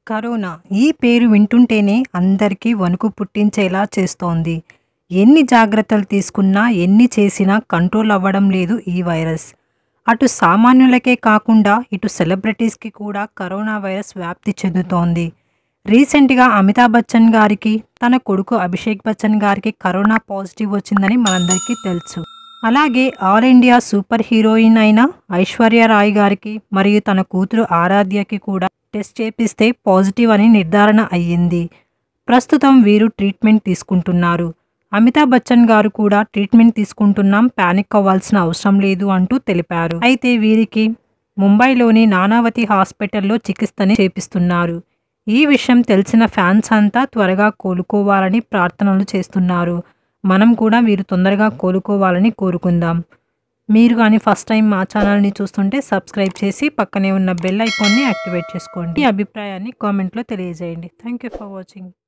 corona ఈ పేరు వింటుంటేనే అందరికీ వణుకు పుట్టించేలా చేస్తోంది ఎన్ని జాగ్రత్తలు తీసుకున్నా ఎన్ని చేసినా కంట్రోల్ అవ్వడం లేదు ఈ వైరస్ అటు సామాన్యులకే కాకుండా ఇటు సెలబ్రిటీస్కి కూడా కరోనా వైరస్ వ్యాప్తి చెందుతోంది రీసెంట్గా అమితాబ్ బచ్చన్ గారికి తన కొడుకు అభిషేక్ బచ్చన్ గారికి కరోనా పాజిటివ్ వచ్చిందని మనందరికీ తెలుసు అలాగే ఆల్ ఇండియా సూపర్ హీరోయిన్ అయిన ఐశ్వర్య రాయ్ గారికి మరియు తన కూతురు ఆరాధ్యకి కూడా టెస్ట్ చేపిస్తే పాజిటివ్ అని నిర్ధారణ అయ్యింది ప్రస్తుతం వీరు ట్రీట్మెంట్ తీసుకుంటున్నారు అమితాబ్ బచ్చన్ గారు కూడా ట్రీట్మెంట్ తీసుకుంటున్నాం పానిక్ అవ్వాల్సిన అవసరం లేదు అంటూ తెలిపారు అయితే వీరికి ముంబైలోని నానావతి హాస్పిటల్లో చికిత్సని చేపిస్తున్నారు ఈ విషయం తెలిసిన ఫ్యాన్స్ అంతా త్వరగా కోలుకోవాలని ప్రార్థనలు చేస్తున్నారు మనం కూడా వీరు తొందరగా కోలుకోవాలని కోరుకుందాం మీరు కానీ ఫస్ట్ టైం మా ఛానల్ని చూస్తుంటే సబ్స్క్రైబ్ చేసి పక్కనే ఉన్న బెల్ ఐకాన్ని యాక్టివేట్ చేసుకోండి మీ అభిప్రాయాన్ని కామెంట్లో తెలియజేయండి థ్యాంక్ యూ ఫర్ వాచింగ్